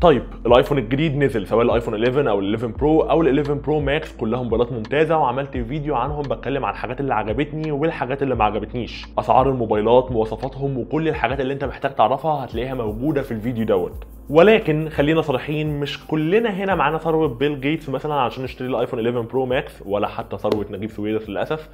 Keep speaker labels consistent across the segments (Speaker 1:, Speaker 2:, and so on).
Speaker 1: طيب الايفون الجديد نزل سواء الايفون 11 او ال 11 برو او ال 11 برو ماكس كلها موبايلات ممتازه وعملت فيديو عنهم بتكلم عن الحاجات اللي عجبتني والحاجات اللي ما عجبتنيش اسعار الموبايلات مواصفاتهم وكل الحاجات اللي انت محتاج تعرفها هتلاقيها موجوده في الفيديو دوت ولكن خلينا صريحين مش كلنا هنا معانا ثروه بيل جيتس مثلا عشان نشتري الايفون 11 برو ماكس ولا حتى ثروه نجيب سويرس للاسف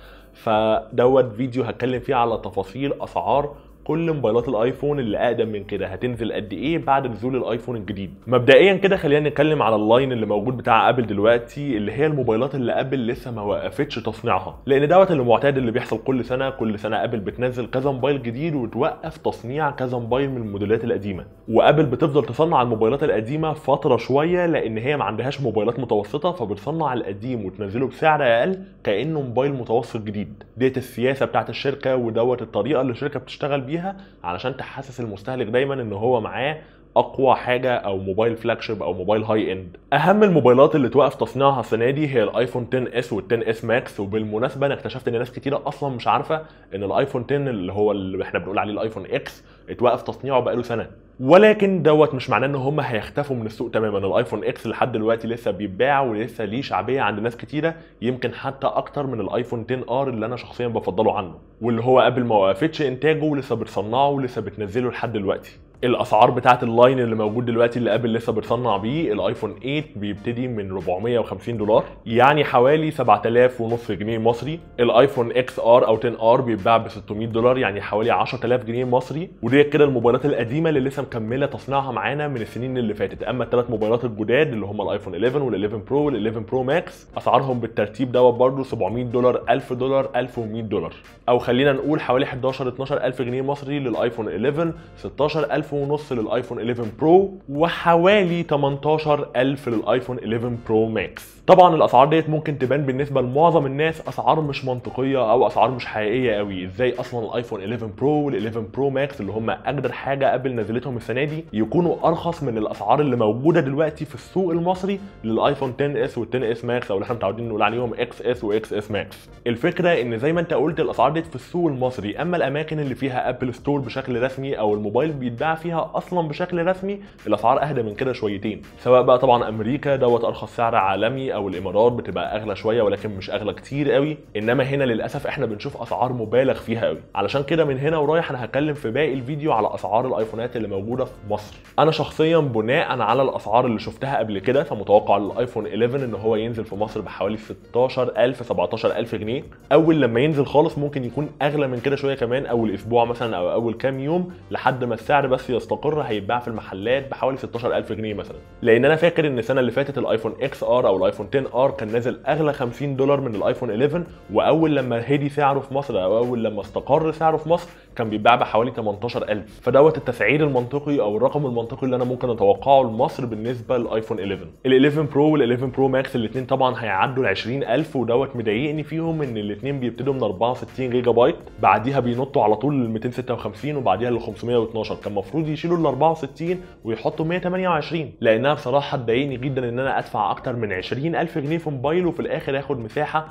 Speaker 1: فدوت فيديو هتكلم فيه على تفاصيل اسعار كل موبايلات الايفون اللي اقدم من كده هتنزل قد ايه بعد نزول الايفون الجديد مبدئيا كده خلينا نتكلم على اللاين اللي موجود بتاع ابل دلوقتي اللي هي الموبايلات اللي ابل لسه ما وقفتش تصنيعها لان دوت اللي معتاد اللي بيحصل كل سنه كل سنه ابل بتنزل كذا موبايل جديد وتوقف تصنيع كذا موبايل من الموديلات القديمه وابل بتفضل تصنع الموبايلات القديمه فتره شويه لان هي ما عندهاش موبايلات متوسطه فبتصنع القديم وتنزله بسعر اقل كانه موبايل متوسط جديد ديت السياسه بتاعت الشركه ودوت الطريقه اللي الشركه بتشتغل بيها علشان تحسس المستهلك دايما ان هو معاه اقوى حاجه او موبايل فلاج شيب او موبايل هاي اند اهم الموبايلات اللي توقف تصنيعها السنه دي هي الايفون 10 اس وال 10 اس ماكس وبالمناسبه انا اكتشفت ان ناس كتيره اصلا مش عارفه ان الايفون 10 اللي هو اللي احنا بنقول عليه الايفون اكس اتوقف تصنيعه بقاله سنه ولكن دوت مش معناه ان هم هيختفوا من السوق تماما الايفون اكس لحد دلوقتي لسه بيتباع ولسه ليه شعبيه عند ناس كتيره يمكن حتى اكتر من الايفون 10 ار اللي انا شخصيا بفضله عنه واللي هو قبل ما وقفتش انتاجه ولسه بتصنعه ولسه بتنزله لحد دلوقتي الاسعار بتاعت اللاين اللي موجود دلوقتي اللي ابل لسه بتصنع بيه الايفون 8 بيبتدي من 450 دولار يعني حوالي 7000 ونص جنيه مصري الايفون اكس ار او 10 ار بيتباع ب 600 دولار يعني حوالي 10000 جنيه مصري ودي كده الموبايلات القديمه اللي لسه مكمله تصنيعها معانا من السنين اللي فاتت اما الثلاث موبايلات الجداد اللي هم الايفون 11 وال 11 برو وال 11 برو ماكس اسعارهم بالترتيب دوت برضه 700 دولار 1000 دولار 1100 دولار او خلينا نقول حوالي 11 12000 جنيه مصري للايفون 11 16000 ونص للايفون 11 برو وحوالي 18000 للايفون 11 برو ماكس طبعا الاسعار ديت ممكن تبان بالنسبه لمعظم الناس اسعار مش منطقيه او اسعار مش حقيقيه قوي ازاي اصلا الايفون 11 برو وال 11 برو ماكس اللي هم اجدد حاجه ابل نزلتهم السنه دي يكونوا ارخص من الاسعار اللي موجوده دلوقتي في السوق المصري للايفون 10 اس وال 10 اس ماكس او اللي احنا متعودين نقول عليهم اكس اس واكس اس ماكس الفكره ان زي ما انت قلت الاسعار ديت في السوق المصري اما الاماكن اللي فيها ابل ستور بشكل رسمي او الموبايل بيتباع فيها اصلا بشكل رسمي الاسعار اهدى من كده شويتين سواء بقى طبعا امريكا دوت ارخص سعر عالمي او الامارات بتبقى اغلى شويه ولكن مش اغلى كتير قوي انما هنا للاسف احنا بنشوف اسعار مبالغ فيها قوي علشان كده من هنا ورايح انا هتكلم في باقي الفيديو على اسعار الايفونات اللي موجوده في مصر انا شخصيا بناء على الاسعار اللي شفتها قبل كده فمتوقع الايفون 11 ان هو ينزل في مصر بحوالي 16000 17000 جنيه اول لما ينزل خالص ممكن يكون اغلى من كده شويه كمان اول اسبوع مثلا او اول كام يوم لحد ما السعر بس يستقر هيتباع في المحلات بحوالي 16000 جنيه مثلا لان انا فاكر ان السنه اللي فاتت الايفون اكس ار او الايفون 10 ار كان نازل اغلى 50 دولار من الايفون 11 واول لما هدي سعره في مصر او اول لما استقر سعره في مصر كان بيتباع بحوالي 18000 فدوت التسعير المنطقي او الرقم المنطقي اللي انا ممكن اتوقعه لمصر بالنسبه للايفون 11 ال 11 برو وال 11 برو ماكس الاثنين طبعا هيعدوا ال 20000 ودوت مضايقني فيهم ان الاثنين بيبتدوا من 64 جيجا بايت بعديها بينطوا على طول ل 256 وبعديها ل 512 كان المفروض يشيلوا ال 64 ويحطوا 128 لانها بصراحه تضايقني جدا ان انا ادفع اكتر من 20000 جنيه في موبايل وفي الاخر اخد مساحه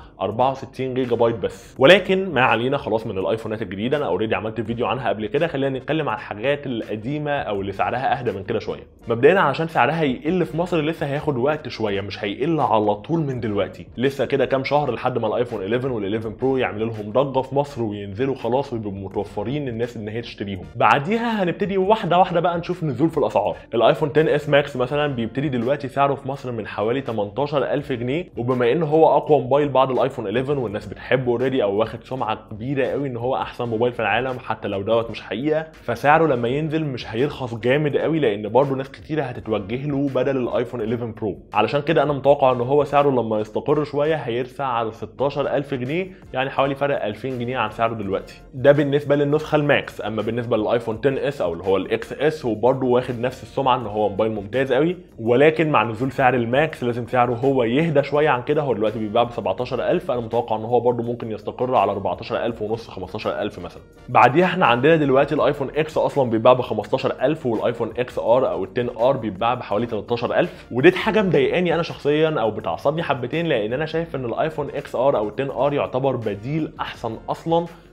Speaker 1: 64 جيجا بايت بس ولكن ما علينا خلاص من الايفونات الجديده انا اوريدي عملت فيديو عنها قبل كده خلينا نتكلم عن الحاجات القديمه او اللي سعرها اهدى من كده شويه مبدئيا علشان سعرها يقل في مصر لسه هياخد وقت شويه مش هيقل على طول من دلوقتي لسه كده كام شهر لحد ما الايفون 11 وال 11 برو يعملوا لهم ضجه في مصر وينزلوا خلاص ويبقوا متوفرين للناس ان هي تشتريهم بعديها هنبتدي واحده واحده بقى نشوف نزول في الاسعار الايفون 10 اس ماكس مثلا بيبتدي دلوقتي سعره في مصر من حوالي 18000 جنيه وبما ان هو اقوى موبايل بعد الايفون 11 والناس بتحبه اوريدي او واخد سمعه كبيره قوي ان هو احسن موبايل في العالم حتى لو دوت مش حقيقه فسعره لما ينزل مش هيرخص جامد قوي لان برضه ناس كتيره هتتوجه له بدل الايفون 11 برو علشان كده انا متوقع ان هو سعره لما يستقر شويه هيرسع على 16000 جنيه يعني حوالي فرق 2000 جنيه عن سعره دلوقتي ده بالنسبه للنسخه الماكس اما بالنسبه للايفون 10 اس او اللي هو الاكس اس هو برضه واخد نفس السمعه ان هو موبايل ممتاز قوي ولكن مع نزول سعر الماكس لازم سعره هو يهدى شويه عن كده هو دلوقتي بيتباع ب 17000 انا متوقع ان هو برضه ممكن يستقر على 14000 ونص 15000 مثلا بعديها احنا عندنا دلوقتي الايفون اكس اصلا بيتباع ب 15000 والايفون اكس ار او ال 10 ار بيتباع بحوالي 13000 ودي حاجه مضايقاني انا شخصيا او بتعصبني حبتين لان انا شايف ان الايفون اكس ار او ال 10 ار يعتبر بديل احسن اصلا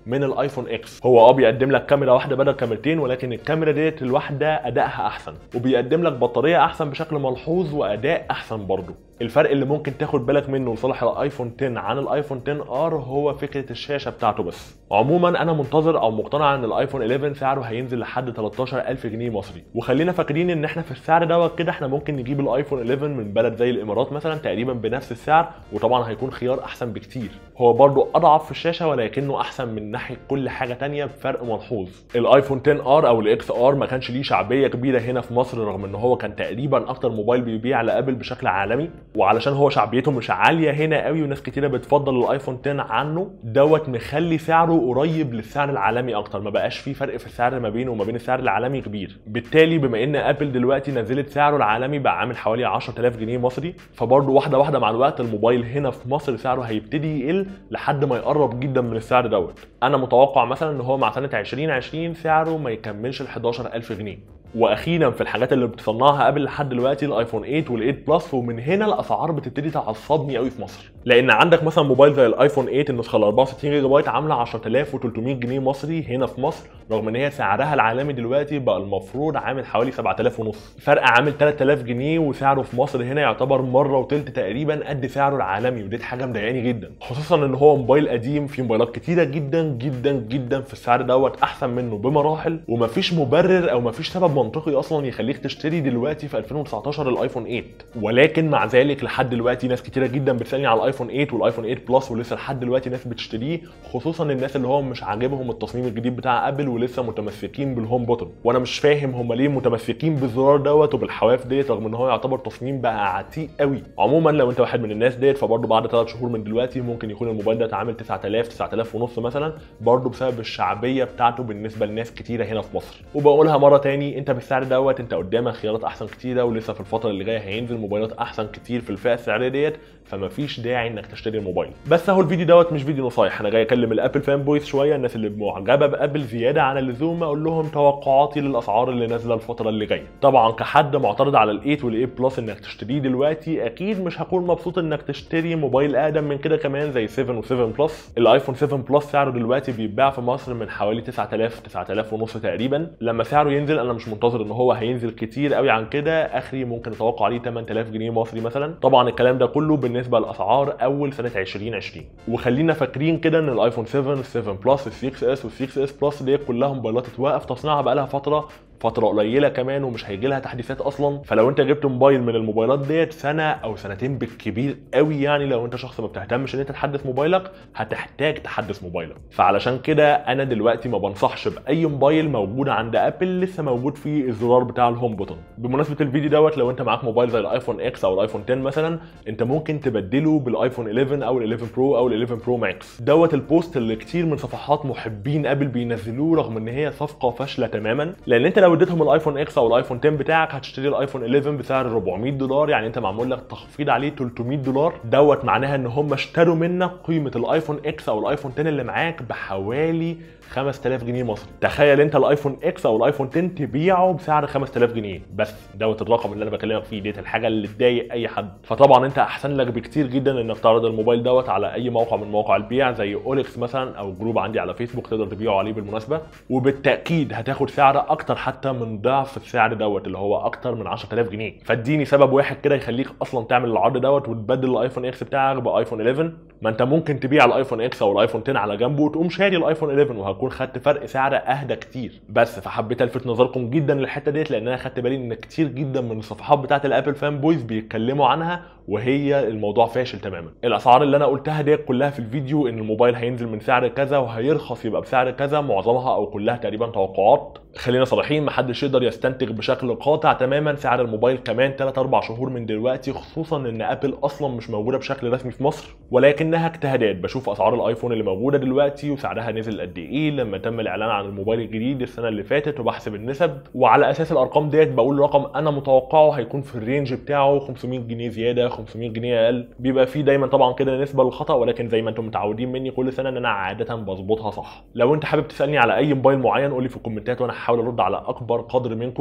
Speaker 1: من الايفون اكس هو اه بيقدم لك كاميرا واحده بدل كاميرتين ولكن الكاميرا ديت الواحده ادائها احسن وبيقدم لك بطاريه احسن بشكل ملحوظ واداء احسن برضه الفرق اللي ممكن تاخد بالك منه لصالح الايفون 10 عن الايفون 10 ار هو فكره الشاشه بتاعته بس عموما انا منتظر او مقتنع ان الايفون 11 سعره هينزل لحد 13000 جنيه مصري وخلينا فاكرين ان احنا في السعر دوت كده احنا ممكن نجيب الايفون 11 من بلد زي الامارات مثلا تقريبا بنفس السعر وطبعا هيكون خيار احسن بكتير هو برضو اضعف في الشاشه ولكنه احسن من ناحيه كل حاجه تانية بفرق ملحوظ الايفون 10 ار او الاكس ار ما كانش ليه شعبيه كبيره هنا في مصر رغم ان هو كان تقريبا اكتر موبايل بيبيع لابل بشكل عالمي وعلشان هو شعبيته مش عاليه هنا قوي وناس كتيره بتفضل الايفون 10 عنه دوت مخلي سعره قريب للسعر العالمي اكتر ما بقاش في فرق في السعر ما بينه وما بين السعر العالمي كبير بالتالي بما ان ابل دلوقتي نزلت سعره العالمي بقى عامل حوالي 10000 جنيه مصري فبرضه واحده واحده مع الوقت الموبايل هنا في مصر سعره هيبتدي يقل لحد ما يقرب جدا من السعر دوت انا متوقع مثلا ان هو مع سنه 2020 سعره ما يكملش ال 11000 جنيه واخيرا في الحاجات اللي بتصنعها قبل لحد دلوقتي الايفون 8 وال8 بلس ومن هنا الاسعار بتبتدي تعصبني قوي في مصر لان عندك مثلا موبايل زي الايفون 8 النسخه ال 64 جيجا بايت عامله 10300 جنيه مصري هنا في مصر رغم ان هي سعرها العالمي دلوقتي بقى المفروض عامل حوالي 7000 ونص فرق عامل 3000 جنيه وسعره في مصر هنا يعتبر مره وتلت تقريبا قد سعره العالمي ودي حاجه مضايقاني جدا خصوصا ان هو موبايل قديم في موبايلات كتيره جدا جدا جدا في السعر دوت احسن منه بمراحل ومفيش مبرر او مفيش سبب منطقي اصلا يخليك تشتري دلوقتي في 2019 الايفون 8 ولكن مع ذلك لحد دلوقتي ناس كتيره جدا بتسالني على الايفون 8 والايفون 8 بلس ولسه لحد دلوقتي ناس بتشتريه خصوصا الناس اللي هو مش عاجبهم التصميم الجديد بتاع ابل ولسه متمسكين بالهوم بوتن وانا مش فاهم هم ليه متمسكين بالزرار دوت وبالحواف ديت رغم ان هو يعتبر تصميم بقى عتيق قوي عموما لو انت واحد من الناس ديت فبرضه بعد 3 شهور من دلوقتي ممكن يكون الموبايل ده عامل 9000 9000 ونص مثلا برضه بسبب الشعبيه بتاعته بالنسبه لناس كتيره هنا في مصر وبقولها مره تاني انت بالسعر دوت انت قدامك خيارات احسن كتيره ولسه في الفتره اللي جايه هينزل موبايلات احسن كتير في الفئه السعريه ديت فمفيش داعي انك تشتري الموبايل بس اهو الفيديو دوت مش فيديو نصايح انا جاي اكلم الابل فان بويز شويه الناس اللي معجبه بابل زياده عن اللزوم اقول لهم توقعاتي للاسعار اللي نازله الفتره اللي جايه طبعا كحد معترض على ال8 وال8 بلس انك تشتريه دلوقتي اكيد مش هكون مبسوط انك تشتري موبايل اقدم من كده كمان زي 7 و7 بلس الايفون 7 بلس سعره دلوقتي بيتباع في مصر من حوالي 9000 9000 ونص تقريبا لما سعره ينزل انا مش منتظر ان هو هينزل كتير قوي عن كده اخري ممكن اتوقع عليه 8000 جنيه مصري مثلا طبعا الكلام ده كله بالنسبه لاسعار اول سنه 2020 وخلينا فاكرين كده ان الايفون 7 7 بلس 6 اس وال 6 اس بلس دي كلها موبايلات اتوقف تصنيعها بقالها فتره فتره قليله كمان ومش هيجي لها تحديثات اصلا فلو انت جبت موبايل من الموبايلات ديت سنه او سنتين بالكبير قوي يعني لو انت شخص ما بتهتمش ان انت تحدث موبايلك هتحتاج تحدث موبايلك فعلشان كده انا دلوقتي ما بنصحش باي موبايل موجود عند ابل لسه موجود فيه الزرار بتاع الهوم بوتن بمناسبه الفيديو دوت لو انت معاك موبايل زي الايفون اكس او الايفون 10 مثلا انت ممكن تبدله بالايفون 11 او ال 11 برو او ال 11 برو ماكس دوت البوست اللي كتير من صفحات محبين ابل بينزلوه رغم ان هي صفقه فاشله تماما لان انت لو اديتهم الايفون اكس او الايفون 10 بتاعك هتشتري الايفون 11 بسعر 400 دولار يعني انت معمول لك تخفيض عليه 300 دولار دوت معناها ان هم اشتروا منك قيمه الايفون اكس او الايفون 10 اللي معاك بحوالي 5000 جنيه مصري تخيل انت الايفون اكس او الايفون 10 تبيعه بسعر 5000 جنيه بس دوت الرقم اللي انا بكلمك فيه ديت الحاجه اللي تضايق اي حد فطبعا انت احسن لك بكتير جدا انك تعرض الموبايل دوت على اي موقع من مواقع البيع زي اوليكس مثلا او جروب عندي على فيسبوك تقدر تبيعه عليه بالمناسبه وبالتاكيد هتاخد سعر اكتر حتى من ضعف السعر دوت اللي هو اكتر من 10000 جنيه فاديني سبب واحد كده يخليك اصلا تعمل العرض دوت وتبدل الايفون اكس بتاعك بايفون 11 ما انت ممكن تبيع الايفون اكس او الايفون 10 على جنبه وتقوم شاري الايفون 11 وهتكون خدت فرق سعر اهدى كتير بس فحبيت الفت نظركم جدا للحته ديت لان انا خدت بالي ان كتير جدا من الصفحات بتاعت الابل فان بويز بيتكلموا عنها وهي الموضوع فاشل تماما الاسعار اللي انا قلتها ديت كلها في الفيديو ان الموبايل هينزل من سعر كذا وهيرخص يبقى بسعر كذا معظمها او كلها تقريبا توقعات خلينا صريحين محدش يقدر يستنتج بشكل قاطع تماما سعر الموبايل كمان 3 4 شهور من دلوقتي خصوصا ان ابل اصلا مش موجوده بشكل رسمي في مصر ولكنها اجتهادات بشوف اسعار الايفون اللي موجوده دلوقتي وسعرها نزل قد ايه لما تم الاعلان عن الموبايل الجديد السنه اللي فاتت وبحسب النسب وعلى اساس الارقام ديت بقول رقم انا متوقعه هيكون في الرينج بتاعه 500 جنيه زياده 500 جنيه اقل بيبقى فيه دايما طبعا كده نسبه للخطا ولكن زي ما انتم متعودين مني كل سنه ان انا عاده بظبطها صح لو انت حابب تسالني على اي موبايل معين قول لي في الكومنتات وانا هحاول ارد على اكبر قدر منكم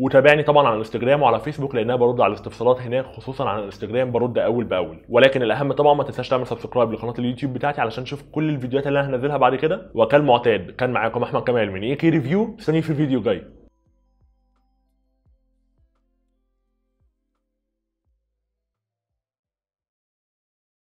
Speaker 1: وتابعني طبعا على الانستجرام وعلى فيسبوك لان انا برد على الاستفسارات هناك خصوصا على الانستجرام برد اول باول ولكن الاهم طبعا ما تنساش تعمل سبسكرايب لقناه اليوتيوب بتاعتي علشان تشوف كل الفيديوهات اللي انا هنزلها بعد كده وكالمعتاد كان معاكم احمد كمال من اي كي ريفيو استني في الفيديو الجاي